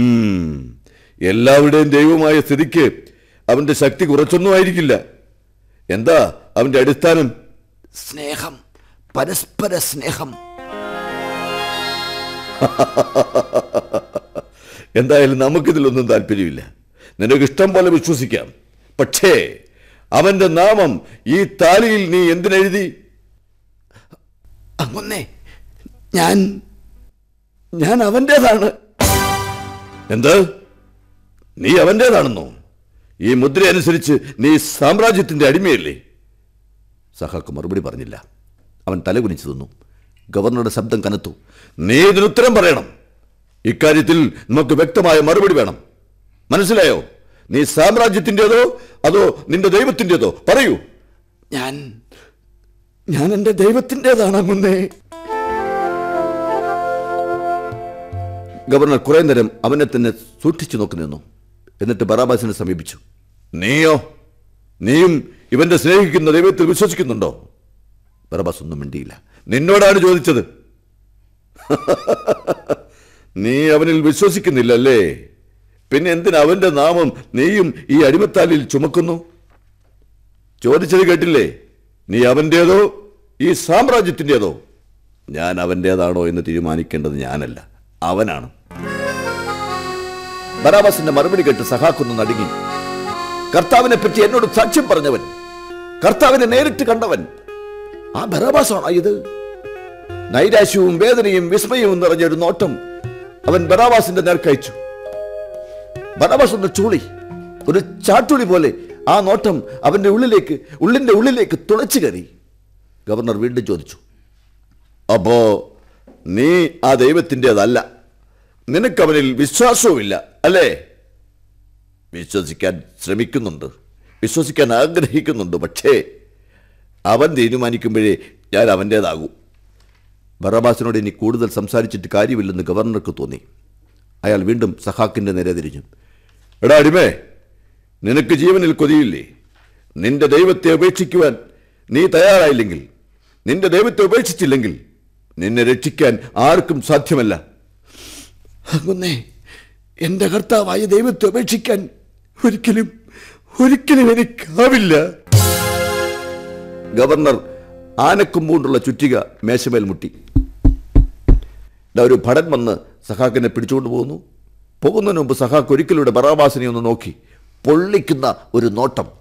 ഉം. എല്ലാവരുടെയും ദൈവമായ സ്ഥിതിക്ക് അവന്റെ ശക്തി കുറച്ചൊന്നും ആയിരിക്കില്ല എന്താ അവന്റെ അടിസ്ഥാനം സ്നേഹം പരസ്പര സ്നേഹം എന്തായാലും നമുക്കിതിലൊന്നും താല്പര്യമില്ല നിനക്ക് ഇഷ്ടം പോലെ വിശ്വസിക്കാം പക്ഷേ അവന്റെ നാമം ഈ താലിയിൽ നീ എന്തിനെഴുതി അങ്ങൊന്നേ ഞാൻ ഞാൻ അവൻ്റേതാണ് എന്ത് നീ അവന്റേതാണെന്നോ ഈ മുദ്ര അനുസരിച്ച് നീ സാമ്രാജ്യത്തിന്റെ അടിമയല്ലേ സഹാക്ക് മറുപടി പറഞ്ഞില്ല അവൻ തലകുനിച്ചു തന്നു ഗവർണറുടെ ശബ്ദം കനത്തു നീ ഇതിനുത്തരം പറയണം ഇക്കാര്യത്തിൽ നമുക്ക് വ്യക്തമായ മറുപടി വേണം മനസ്സിലായോ നീ സാമ്രാജ്യത്തിൻ്റെതോ അതോ നിന്റെ ദൈവത്തിൻ്റെതോ പറയൂ ഞാൻ ഞാൻ എൻ്റെ ദൈവത്തിൻ്റെതാണ് അങ്ങുന്നേ ഗവർണർ കുറെ നേരം അവനെ തന്നെ സൂക്ഷിച്ചു നോക്കി നിന്നു എന്നിട്ട് ബറാബാസിനെ സമീപിച്ചു നീയോ നീയും ഇവന്റെ സ്നേഹിക്കുന്ന ദൈവത്തിൽ വിശ്വസിക്കുന്നുണ്ടോ ബറാബാസ് ഒന്നും മിണ്ടിയില്ല നിന്നോടാണ് ചോദിച്ചത് നീ അവനിൽ വിശ്വസിക്കുന്നില്ലല്ലേ പിന്നെ എന്തിന് അവന്റെ നാമം നീയും ഈ അടിമത്താലിൽ ചുമക്കുന്നു ചോദിച്ചത് കേട്ടില്ലേ നീ അവന്റേതോ ഈ സാമ്രാജ്യത്തിൻ്റെതോ ഞാൻ അവന്റേതാണോ എന്ന് തീരുമാനിക്കേണ്ടത് ഞാനല്ല അവനാണ് ബറാബാസിന്റെ മറുപടി കേട്ട് സഹാക്കുന്നു നടുങ്ങി കർത്താവിനെ പറ്റി എന്നോട് സാക്ഷ്യം പറഞ്ഞവൻ കർത്താവിനെ നേരിട്ട് കണ്ടവൻ ആ ബറാബാസാണോ ഇത് നൈരാശ്യവും വേദനയും വിസ്മയവും നിറഞ്ഞ ഒരു നോട്ടം അവൻ ബറാബാസിന്റെ നേർക്കയച്ചു ബറാബാസ് ഒന്ന് ചൂളി ഒരു ചാട്ടുളി പോലെ ആ നോട്ടം അവന്റെ ഉള്ളിലേക്ക് ഉള്ളിന്റെ ഉള്ളിലേക്ക് തുളച്ചു കയറി ഗവർണർ വീണ്ടും ചോദിച്ചു അപ്പോ നീ ആ ദൈവത്തിൻ്റെതല്ല നിനക്കവനിൽ വിശ്വാസവുമില്ല അല്ലേ വിശ്വസിക്കാൻ ശ്രമിക്കുന്നുണ്ട് വിശ്വസിക്കാൻ ആഗ്രഹിക്കുന്നുണ്ട് പക്ഷേ അവൻ തീരുമാനിക്കുമ്പോഴേ ഞാൻ അവൻ്റേതാകൂ ബറാബാസിനോട് ഇനി കൂടുതൽ സംസാരിച്ചിട്ട് കാര്യമില്ലെന്ന് ഗവർണർക്ക് തോന്നി അയാൾ വീണ്ടും സഹാക്കിന്റെ നേരെ തിരിഞ്ഞു എടാ അടിമേ നിനക്ക് ജീവനിൽ കൊതിയില്ലേ നിന്റെ ദൈവത്തെ ഉപേക്ഷിക്കുവാൻ നീ തയ്യാറായില്ലെങ്കിൽ നിന്റെ ദൈവത്തെ ഉപേക്ഷിച്ചില്ലെങ്കിൽ നിന്നെ രക്ഷിക്കാൻ ആർക്കും സാധ്യമല്ല അങ്ങുന്നേ എൻ്റെ കർത്താവായ ദൈവത്തെ ഉപേക്ഷിക്കാൻ ഒരിക്കലും ഒരിക്കലും എനിക്കാവില്ല ഗവർണർ ആനക്കൊമ്പുകൊണ്ടുള്ള ചുറ്റിക മേശമേൽ മുട്ടി ദാ ഒരു ഭടൻ വന്ന് സഹാക്കിനെ പിടിച്ചുകൊണ്ട് പോകുന്നു പോകുന്നതിന് മുമ്പ് സഹാക്ക് ഒരിക്കലൂടെ ബറാബാസിനെ ഒന്ന് നോക്കി പൊള്ളിക്കുന്ന ഒരു നോട്ടം